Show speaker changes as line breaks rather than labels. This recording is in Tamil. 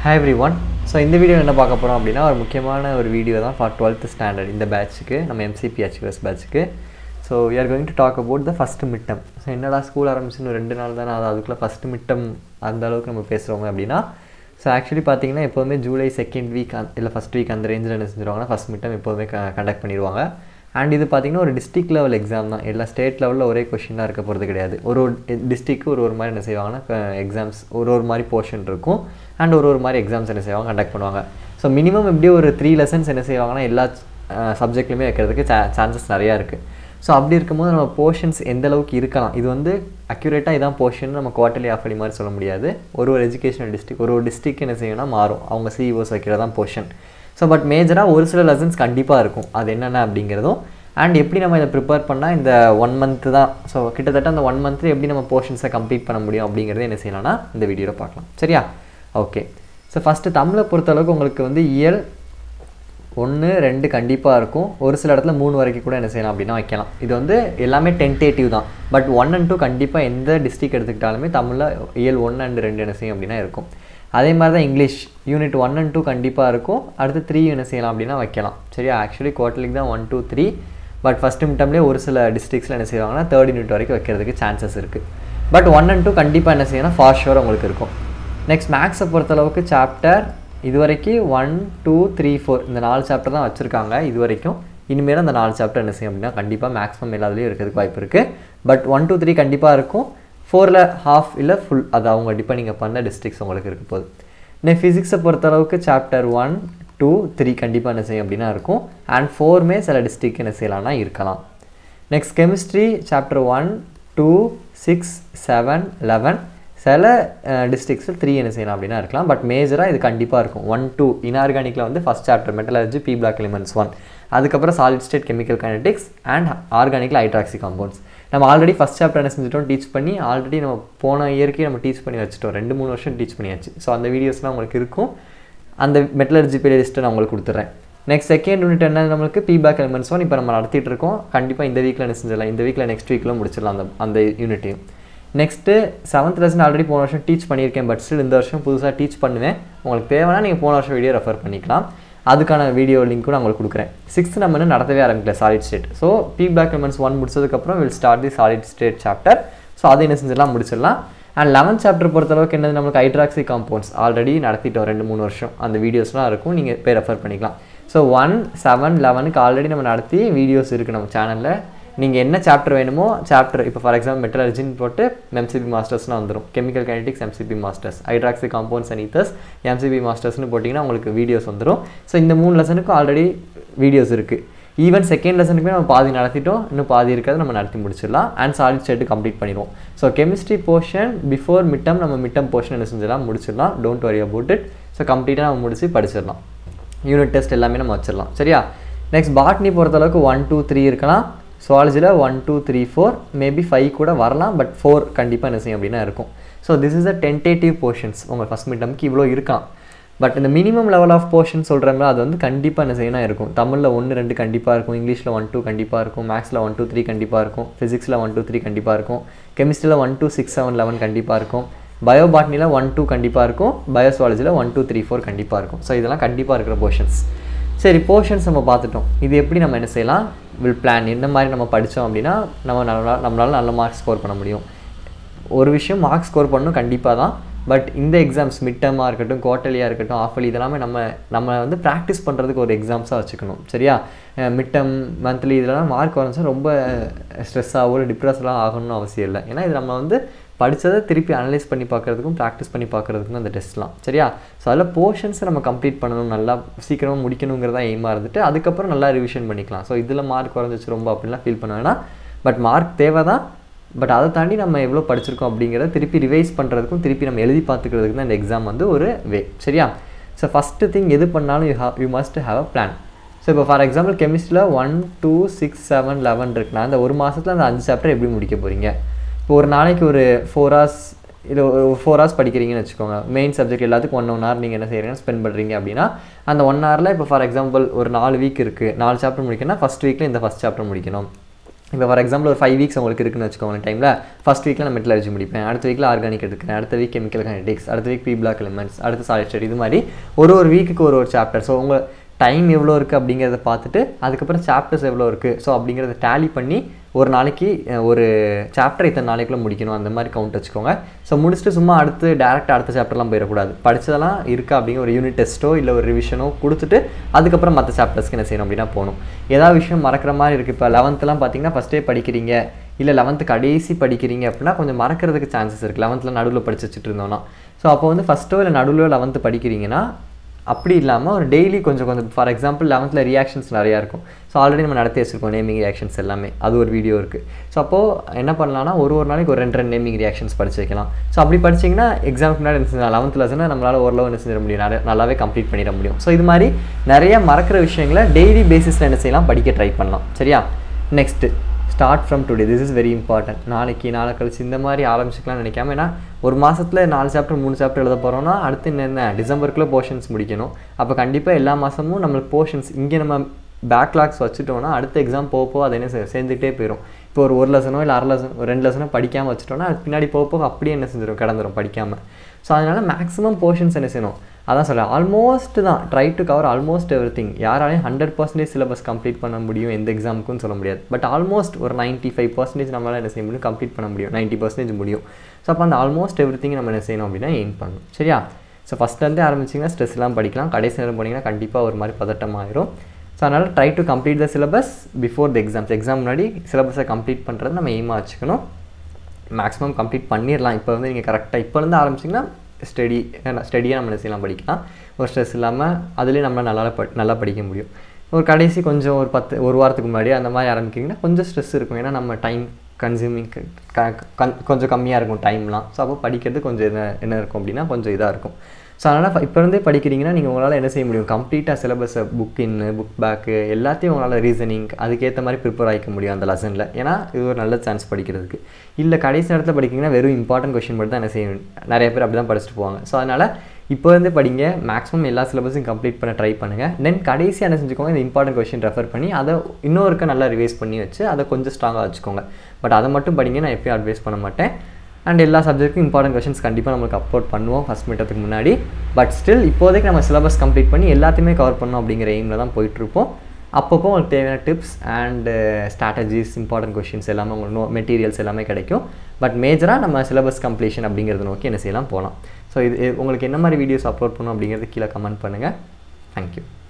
ஹாய் எவ்ரி ஒன் ஸோ இந்த வீடியோ என்ன பார்க்க போகிறோம் அப்படின்னா ஒரு முக்கியமான ஒரு வீடியோ தான் ஃபார் டுவெல்த் ஸ்டாண்டர்ட் இந்த பேட்ச்சுக்கு நம்ம எம்சிபி ஹெச்எஸ் பேட்ச்சுக்கு so we are going to talk about the first midterm so என்னடா ஸ்கூல் ஆரம்பிச்சுன்னு ரெண்டு நாள் தானே அது அதுக்குள்ளே ஃபஸ்ட்டு மிட்டம் அந்த அளவுக்கு நம்ம பேசுகிறோங்க அப்படின்னா ஸோ ஆக்சுவலி பார்த்தீங்கன்னா எப்போதுமே ஜூலை செகண்ட் வீக் இல்லை ஃபஸ்ட் வீக் அந்த ரேஞ்சில் என்ன செஞ்சிருவாங்கன்னா ஃபஸ்ட் மிட்டம் எப்போதுமே கண்டக்ட் பண்ணிடுவாங்க அண்ட் இது பார்த்தீங்கன்னா ஒரு டிஸ்ட்ரிக்ட் லெவல் எக்ஸாம் தான் எல்லா ஸ்டேட் லெவலில் ஒரே கொஷினாக இருக்க போகிறது கிடையாது ஒரு ஒரு டிஸ்ட்ரிக்கு ஒரு ஒரு மாதிரி என்ன செய்வாங்கன்னா எக்ஸாம்ஸ் ஒரு ஒரு மாதிரி போர்ஷன் இருக்கும் அண்ட் ஒரு ஒரு மாதிரி எக்ஸாம்ஸ் என்ன செய்வாங்க கண்டக்ட் பண்ணுவாங்க ஸோ மினிமம் எப்படியும் ஒரு த்ரீ லெசன்ஸ் என்ன செய்வாங்கன்னா எல்லா சப்ஜெக்ட்லையுமே வைக்கிறதுக்கு சான்சஸ் நிறையா இருக்குது ஸோ அப்படி இருக்கும்போது நம்ம போர்ஷன்ஸ் எந்த அளவுக்கு இருக்கலாம் இது வந்து அக்யூரேட்டாக இதான் போர்ஷன் நம்ம குவார்டர்லி ஆஃபலி மாதிரி சொல்ல முடியாது ஒரு ஒரு எஜுகேஷனல் டிஸ்ட்ரிக் ஒரு ஒரு டிஸ்ட்ரிக் என்ன செய்யணும்னா மாறும் அவங்க சிஇஓஸ் வைக்கிறதான் போர்ஷன் ஸோ பட் மேஜராக ஒரு சில லெசன்ஸ் கண்டிப்பாக இருக்கும் அது என்னென்ன அப்படிங்கிறதும் அண்ட் எப்படி நம்ம இதை ப்ரிப்பேர் பண்ணால் இந்த ஒன் மந்த்து தான் ஸோ கிட்டத்தட்ட அந்த ஒன் மந்த்து எப்படி நம்ம போர்ஷன்ஸை கம்ப்ளீட் பண்ண முடியும் அப்படிங்கிறத என்ன செய்யலாம்னா இந்த வீடியோவில் பார்க்கலாம் சரியா ஓகே ஸோ ஃபஸ்ட்டு தமிழை பொறுத்தளவுக்கு உங்களுக்கு வந்து இயல் ஒன்று ரெண்டு கண்டிப்பாக இருக்கும் ஒரு சில இடத்துல மூணு வரைக்கும் கூட என்ன செய்யலாம் அப்படின்னா வைக்கலாம் இது வந்து எல்லாமே டென்டேட்டிவ் தான் பட் ஒன் அண்ட் டூ கண்டிப்பாக எந்த டிஸ்ட்ரிக் எடுத்துக்கிட்டாலுமே தமிழில் இயல் ஒன் அண்ட் ரெண்டு என்ன செய்யும் அப்படின்னா இருக்கும் அதே மாதிரி தான் English unit one and two கண்டிப்பாக இருக்கும் அடுத்து த்ரீ என்ன செய்யலாம் அப்படின்னா வைக்கலாம் சரியா ஆக்சுவலி குவார்ட்டர்லிக்கு தான் one two three but first மிட்டம்லேயே ஒரு சில டிஸ்ட்ரிக்ஸில் என்ன செய்வாங்கன்னா தேர்ட் யூனிட் வரைக்கும் வைக்கிறதுக்கு சான்சஸ் இருக்குது பட் ஒன் அண்ட் டூ கண்டிப்பாக என்ன செய்யணும் ஃபார் ஷுவர் உங்களுக்கு இருக்கும் நெக்ஸ்ட் மேக்ஸை பொறுத்தளவுக்கு சாப்டர் இது வரைக்கும் ஒன் டூ த்ரீ ஃபோர் இந்த நாலு சாப்டர் தான் வச்சுருக்காங்க இது வரைக்கும் இனிமேல் அந்த நாலு சாப்டர் என்ன செய்யும் அப்படின்னா கண்டிப்பாக மேக்ஸிமம் எல்லாத்துலேயும் இருக்கிறதுக்கு வாய்ப்பு இருக்குது பட் ஒன் டூ த்ரீ கண்டிப்பாக இருக்கும் ஃபோரில் ஹாஃப் இல்லை ஃபுல் அது அவங்க டிபெண்டிங் பண்ண டிஸ்ட்ரிக்ஸ் உங்களுக்கு இருக்க போகுது நெக்ஸ்ட் ஃபிசிக்ஸை பொறுத்தளவுக்கு சாப்டர் ஒன் டூ த்ரீ கண்டிப்பாக என்ன செய்யும் அப்படின்னா இருக்கும் அண்ட் ஃபோருமே சில டிஸ்ட்ரிக் என்ன செய்யலாம்னா இருக்கலாம் next chemistry chapter one two six seven eleven சில டிஸ்ட்ரிக்ஸில் த்ரீ என்ன செய்யலாம் அப்படின்னா இருக்கலாம் பட் மேஜராக இது கண்டிப்பாக இருக்கும் ஒன் டூ இன்ஆர்கானிக்கில் வந்து first chapter metallurgy P block elements one அதுக்கப்புறம் solid state chemical kinetics and ஆர்கானிக்கில் ஹைட்ராக்சி காம்பவுண்ட்ஸ் நம்ம ஆல்ரெடி ஃபஸ்ட் சாப்டர் என்ன செஞ்சிட்டோம் டீச் பண்ணி ஆல்ரெடி நம்ம போன இயற்கை நம்ம டீச் பண்ணி வச்சுட்டோம் ரெண்டு மூணு வருஷம் டீச் பண்ணியாச்சு ஸோ அந்த வீடியோஸ்லாம் உங்களுக்கு இருக்கும் அந்த மெட்டலர்ஜி பிளேலிஸ்ட்டை நான் உங்களுக்கு கொடுத்துட்றேன் நெக்ஸ்ட் செகண்ட் யூனிட் என்ன நம்மளுக்கு பீபேக் எலிமெண்ட்ஸ் ஒன் இப்போ நம்ம நடத்திட்டு இருக்கோம் கண்டிப்பாக இந்த வீக்கில் என்ன செஞ்சிடலாம் இந்த வீக்கில் நெக்ஸ்ட் வீக்கில் முடிச்சிடலாம் அந்த அந்த யூனிட்டையும் நெக்ஸ்ட்டு செவன்த் லெசன் ஆல்ரெடி போன வருஷம் டீச் பண்ணியிருக்கேன் பட் ஸ்டில் இந்த வருஷம் புதுசாக டீச் பண்ணுவேன் உங்களுக்கு தேவைன்னா நீங்கள் போன வருஷம் வீடியோ ரெஃபர் பண்ணிக்கலாம் அதுக்கான வீடியோ லிங்க்கும் நான் உங்களுக்கு கொடுக்குறேன் சிக்ஸ்த் நம்ம இன்னும் நடத்தவே ஆரம்பிக்கல solid state so P block elements one முடிச்சதுக்கப்புறம் will start the solid state chapter so அதை என்ன செஞ்சிடலாம் முடிச்சிடலாம் அண்ட் லெவன்த் சாப்டர் பொறுத்தளவுக்கு என்னது நம்மளுக்கு ஹைட்ராக்சி காம்பவுண்ட்ஸ் ஆல்ரெடி நடத்திட்டோம் ரெண்டு மூணு வருஷம் அந்த வீடியோஸ்லாம் இருக்கும் நீங்கள் போய் ரெஃபர் பண்ணிக்கலாம் ஸோ ஒன் செவன் லெவனுக்கு ஆல்ரெடி நம்ம நடத்தி வீடியோஸ் இருக்குது நம்ம சேனலில் நீங்கள் என்ன சாப்டர் வேணுமோ சாப்டர் இப்போ ஃபார் எக்ஸாம்பிள் மெட்டலர்ஜின்னு போட்டு எம்சிபி மாஸ்டர்ஸ்னு வந்துடும் chemical kinetics MCB masters hydroxy compounds and ethers MCB மாஸ்டர்ஸ்னு போட்டிங்கன்னா உங்களுக்கு வீடியோஸ் வந்துடும் ஸோ இந்த மூணு லெசனுக்கும் ஆல்ரெடி வீடியோஸ் இருக்குது ஈவன் செகண்ட் லெசனுக்குமே நம்ம பாதி நடத்திட்டோம் இன்னும் பாதி இருக்கிறத நம்ம நடத்தி முடிச்சிடலாம் அண்ட் சாலிட் ஸ்டேட்டு கம்ப்ளீட் பண்ணிடுவோம் so chemistry portion before midterm நம்ம மிட்டம் போர்ஷன் என்ன செஞ்சிடலாம் முடிச்சிடலாம் don't worry about it so கம்ப்ளீட்டாக நம்ம முடிச்சு படிச்சிடலாம் யூனிட் டெஸ்ட் எல்லாமே நம்ம வச்சிடலாம் சரியா நெக்ஸ்ட் பாட்னி பொறுத்தளவுக்கு ஒன் டூ த்ரீ இருக்கலாம் சுவாலஜியில் one two three four maybe five கூட வரலாம் பட் ஃபோர் கண்டிப்பாக என்ன செய்யும் அப்படின்னா இருக்கும் so this is a tentative portions உங்கள் ஃபஸ்ட் மிட்டம்க்கு இவ்வளோ இருக்கலாம் பட் இந்த மினிமம் லெவல் ஆஃப் போர்ஷன் சொல்கிறாங்களோ அது வந்து கண்டிப்பாக என்ன செய்யணும் இருக்கும் தமிழில் ஒன்று ரெண்டு கண்டிப்பாக இருக்கும் இங்கிலீஷில் ஒன் டூ கண்டிப்பாக இருக்கும் மேக்ஸில் ஒன் டூ த்ரீ கண்டிப்பாக இருக்கும் ஃபிசிக்ஸில் ஒன் டூ த்ரீ கண்டிப்பாக இருக்கும் கெமிஸ்ட்ரியில் one two six seven eleven கண்டிப்பாக இருக்கும் பயோபாட்னியில் ஒன் டூ கண்டிப்பாக இருக்கும் பயோசுவாலஜியில் ஒன் டூ த்ரீ ஃபோர் கண்டிப்பாக இருக்கும் ஸோ இதெல்லாம் கண்டிப்பாக இருக்கிற போர்ஷன்ஸ் சரி போர்ஷன்ஸ் நம்ம பார்த்துட்டோம் இது எப்படி நம்ம என்ன செய்யலாம் வில் பிளான் என்ன மாதிரி நம்ம படித்தோம் அப்படின்னா நம்ம நல்லா நம்மளால் நல்ல மார்க்ஸ் ஸ்கோர் பண்ண முடியும் ஒரு விஷயம் மார்க்ஸ் ஸ்கோர் பண்ணணும் கண்டிப்பாக தான் பட் இந்த எக்ஸாம்ஸ் மிட் டேர்மாக இருக்கட்டும் குவார்டர்லியாக இருக்கட்டும் ஆஃபலி இதெல்லாமே நம்ம நம்ம வந்து ப்ராக்டிஸ் பண்ணுறதுக்கு ஒரு எக்ஸாம்ஸாக வச்சுக்கணும் சரியா மிட் டேர்ம் மந்த்லி இதெல்லாம் மார்க் வரணும்னா ரொம்ப ஸ்ட்ரெஸ்ஸாகவோ இல்லை டிப்ரெஸ்லாம் ஆகணும்னு அவசியம் இல்லை ஏன்னா இது நம்ம வந்து படித்ததை திருப்பி அனலைஸ் பண்ணி பார்க்குறதுக்கும் ப்ராக்டிஸ் பண்ணி பார்க்குறதுக்கும் அந்த டெஸ்ட்லாம் சரியா ஸோ அதில் போர்ஷன்ஸை நம்ம கம்ப்ளீட் பண்ணணும் நல்லா சீக்கிரமாக முடிக்கணுங்கிறதா எய்மாக இருந்துட்டு அதுக்கப்புறம் நல்லா ரிவிஷன் பண்ணிக்கலாம் ஸோ இதில் மார்க் குறைஞ்சிச்சு ரொம்ப அப்படின்லாம் ஃபீல் பண்ண வேணாம் பட் மார்க் தேவை தான் பட் அதை தாண்டி நம்ம எவ்வளோ படிச்சிருக்கோம் அப்படிங்கிறத திருப்பி ரிவைஸ் பண்ணுறதுக்கும் திருப்பி நம்ம எழுதி பார்த்துக்கிறதுக்கு தான் இந்த எக்ஸாம் வந்து ஒரு வே சரியா ஸோ ஃபஸ்ட்டு திங் எது பண்ணாலும் you have you must have a plan so இப்போ ஃபார் எக்ஸாம்பிள் கெமிஸ்ட்ரியில் one two six seven eleven இருக்குன்னா அந்த ஒரு மாதத்தில் அந்த அஞ்சு சாப்டர் எப்படி முடிக்க போகிறீங்க இப்போ ஒரு நாளைக்கு ஒரு ஃபோர் ஹவர்ஸ் இல்லை ஒரு ஃபோர் ஹவர்ஸ் படிக்கிறீங்கன்னு வச்சுக்கோங்க மெயின் சப்ஜெக்ட் எல்லாத்துக்கும் ஒன் ஒன் ஹவர் நீங்கள் என்ன செய்கிறீங்க ஸ்பெண்ட் பண்ணுறீங்க அப்படின்னா அந்த ஒன் ஹவரில் இப்போ ஃபார் எக்ஸாம்பிள் ஒரு நாலு வீக் இருக்குது நாலு சாப்டர் முடிக்கணும்னா ஃபஸ்ட் வீக்கில் இந்த ஃபஸ்ட் சாப்டர் முடிக்கணும் இப்போ ஃபார் எக்ஸாம்பிள் ஒரு ஃபைவ் வீக்ஸ் உங்களுக்கு இருக்குன்னு வச்சுக்கோங்க டைமில் ஃபஸ்ட் வீக்கில் நான் மெட்டலர்ஜி முடிப்பேன் அடுத்த வீக்கில் ஆர்கானிக் எடுக்கிறேன் அடுத்த வீக் கெமிக்கல் கைனடிக்ஸ் அடுத்த வீக் பி பிளாக் எலிமெண்ட்ஸ் அடுத்த சாலிட் ஸ்டேட் இது மாதிரி ஒரு ஒரு வீக்குக்கு ஒரு ஒரு சாப்டர் ஸோ உங்கள் டைம் எவ்வளோ இருக்குது அப்படிங்கிறத பார்த்துட்டு அதுக்கப்புறம் சாப்டர்ஸ் எவ்வளோ இருக்குது ஸோ அப்படிங்கிறத டேலி பண்ணி ஒரு நாளைக்கு அஹ், ஒரு சாப்டர் இத்தனை நாளைக்குள்ளே முடிக்கணும் அந்த மாதிரி கவுண்ட் வச்சுக்கோங்க ஸோ முடிச்சுட்டு சும்மா அடுத்து டேரெக்டாக அடுத்த சாப்டர்லாம் போயிடக்கூடாது படிச்சதெல்லாம் இருக்கா அப்படிங்கிற ஒரு யூனிட் டெஸ்ட்டோ இல்லை ஒரு ரிவிஷனோ கொடுத்துட்டு அதுக்கப்புறம் மற்ற சாப்டர்ஸ்க்கு என்ன செய்யணும் அப்படின்னா போகணும் ஏதாவது விஷயம் மறக்கிற மாதிரி இருக்குது இப்போ லெவன்த்துலாம் பார்த்தீங்கன்னா ஃபஸ்ட்டே படிக்கிறீங்க இல்லை லெவன்த்து கடைசி படிக்கிறீங்க அப்படின்னா கொஞ்சம் மறக்கிறதுக்கு சான்சஸ் இருக்குது லெவன்த்தில் நடுவில் படிச்சு வச்சுட்டு இருந்தோம்னா ஸோ அப்போ வந்து ஃபஸ்ட்டோ இல்லை நடுவில் லெவன்த்து படிக்கிறீங்கன்னா அப்படி இல்லாமல் ஒரு டெய்லி கொஞ்சம் கொஞ்சம் ஃபார் எக்ஸாம்பிள் லெவன்த்தில் ரியாக்ஷன்ஸ் நிறையா இருக்கும் ஸோ ஆல்ரெடி நம்ம நடத்தி வச்சிருக்கோம் நேமிங் ரியாக்ஷன்ஸ் எல்லாமே அது ஒரு வீடியோ இருக்குது ஸோ அப்போது என்ன பண்ணலாம்னா ஒரு ஒரு நாளைக்கு ஒரு ரெண்டு ரெண்டு நேமிங் ரியாக்ஷன்ஸ் படிச்சு வைக்கலாம் ஸோ அப்படி படிச்சிங்கன்னா எக்ஸாமுக்கு முன்னாடி என்ன செஞ்சலாம் லெவன்த் லெசனை நம்மளால் ஓரளவு என்ன செஞ்சிட முடியும் நிறைய நல்லாவே கம்ப்ளீட் பண்ணிட முடியும் ஸோ இது மாதிரி நிறைய மறக்கிற விஷயங்களை டெய்லி பேசிஸில் என்ன செய்யலாம் படிக்க ட்ரை பண்ணலாம் சரியா next start from today this is very important நாளைக்கு நாளை கழிச்சு இந்த மாதிரி ஆரம்பிச்சுக்கலாம் நினைக்காம ஏன்னா ஒரு மாசத்துல நாலு சாப்டர் மூணு சாப்டர் எழுத போகிறோம்னா அடுத்து என்ன என்ன டிசம்பருக்குள்ளே போர்ஷன்ஸ் முடிக்கணும் அப்போ கண்டிப்பாக எல்லா மாதமும் நம்மளுக்கு போர்ஷன்ஸ் இங்கே நம்ம பேக்லாக்ஸ் வச்சுட்டோம்னா அடுத்த எக்ஸாம் போக போக அது என்ன செய்- சேர்ந்துக்கிட்டே போயிடும் இப்போ ஒரு ஒரு லெசனோ இல்லை அரை லெசன் ஒரு ரெண்டு லெசனோ படிக்காமல் வச்சுட்டோம்னா அது பின்னாடி போக போக அப்படியே என்ன செஞ்சிடும் கிடந்துரும் படிக்காமல் ஸோ அதனால் மேக்ஸிமம் போர்ஷன்ஸ் என்ன செய்யணும் அதான் சொல்ல ஆல்மோஸ்ட் தான் try to cover almost everything யாராலையும் ஹண்ட்ரட் பர்சன்டேஜ் சிலபஸ் கம்ப்ளீட் பண்ண முடியும் எந்த எக்ஸாமுக்கும் சொல்ல முடியாது பட் ஆல்மோஸ்ட் ஒரு 95% ஃபைவ் பர்சன்டேஜ் நம்மளால் என்ன செய்ய முடியும் கம்ப்ளீட் பண்ண முடியும் 90% பர்சன்டேஜ் முடியும் ஸோ அப்போ அந்த ஆல்மோஸ்ட் எவ்ரி திங் நம்ம என்ன செய்யணும் அப்படின்னா எயிம் பண்ணணும் சரியா ஸோ ஃபஸ்ட்லேருந்தே ஆரம்பிச்சிங்கன்னா ஸ்ட்ரெஸ் எல்லாம் படிக்கலாம் கடைசி நேரம் போனீங்கன்னா கண்டிப்பாக ஒரு மாதிரி பதட்டமாயிரும் ஸோ அதனால் try to complete the syllabus before the exams exam முன்னாடி சிலபஸை கம்ப்ளீட் பண்ணுறது நம்ம எய்மாக வச்சுக்கணும் மேக்ஸிமம் கம்ப்ளீட் பண்ணிடலாம் இப்போ வந்து நீங்கள் கரெக்டாக இப்போலேருந்து ஆரம்பிச்சிங்கன்னா ஸ்டடி ஸ்டடியாக நம்ம என்ன செய்யலாம் படிக்கலாம் ஒரு ஸ்ட்ரெஸ் இல்லாமல் அதுலேயே நம்ம நல்லா ப நல்லா படிக்க முடியும் ஒரு கடைசி கொஞ்சம் ஒரு பத்து ஒரு வாரத்துக்கு முன்னாடி அந்த மாதிரி ஆரம்பிக்கிறீங்கன்னா கொஞ்சம் ஸ்ட்ரெஸ் இருக்கும் ஏன்னா நம்ம டைம் கன்சியூமிங் கொஞ்சம் கம்மியாக இருக்கும் டைம்லாம் ஸோ அப்போ படிக்கிறது கொஞ்சம் என்ன என்ன இருக்கும் அப்படின்னா கொஞ்சம் இதாக இருக்கும் ஸோ அதனால் இப்போ இருந்தே படிக்கிறீங்கன்னா நீங்கள் உங்களால் என்ன செய்ய முடியும் கம்ப்ளீட்டாக சிலபஸை புக் இன்னு புக் பேக்கு எல்லாத்தையும் உங்களால் ரீசனிங் அதுக்கேற்ற மாதிரி ப்ரிப்பேர் ஆகிக்க முடியும் அந்த லெசனில் ஏன்னா இது ஒரு நல்ல சான்ஸ் படிக்கிறதுக்கு இல்லை கடைசி நேரத்தில் படிக்கிறீங்கன்னா வெறும் இம்பார்ட்டன்ட் கொஷின் மட்டும் தான் என்ன செய்யணும் நிறைய பேர் அப்படி தான் படிச்சுட்டு போவாங்க ஸோ அதனால் இப்போ வந்து படிங்க மேக்ஸிமம் எல்லா சிலபஸும் கம்ப்ளீட் பண்ண ட்ரை பண்ணுங்கள் தென் கடைசியாக என்ன செஞ்சுக்கோங்க இந்த இம்பார்ட்டன்ட் கொஷின் ரெஃபர் பண்ணி அதை இன்னொருக்க நல்லா ரிவைஸ் பண்ணி வச்சு அதை கொஞ்சம் ஸ்ட்ராங்காக வச்சுக்கோங்க பட் அதை மட்டும் படிங்க நான் எப்பயும் அட்வைஸ் பண்ண மாட்டேன் அண்ட் எல்லா சப்ஜெக்ட்டுக்கும் இம்பார்ட்டன்ட் கொஷின்ஸ் கண்டிப்பாக நம்மளுக்கு அப்லோட் பண்ணுவோம் ஃபஸ்ட் மீட்டத்துக்கு முன்னாடி பட் ஸ்டில் இப்போதைக்கு நம்ம சிலபஸ் கம்ப்ளீட் பண்ணி எல்லாத்தையுமே கவர் பண்ணோம் அப்படிங்கிற எய்மில் தான் போயிட்டுருப்போம் அப்பப்போ உங்களுக்கு தேவையான tips and strategies important questions எல்லாமே உங்களுக்கு நோ மெட்டீரியல்ஸ் எல்லாமே கிடைக்கும் பட் மேஜராக நம்ம சிலபஸ் கம்ப்ளீஷன் அப்படிங்கிறத நோக்கி என்ன செய்யலாம் போகலாம் ஸோ இது உங்களுக்கு என்ன மாதிரி வீடியோஸ் அப்லோட் பண்ணணும் அப்படிங்கிறது கீழே கமெண்ட் பண்ணுங்கள் தேங்க்யூ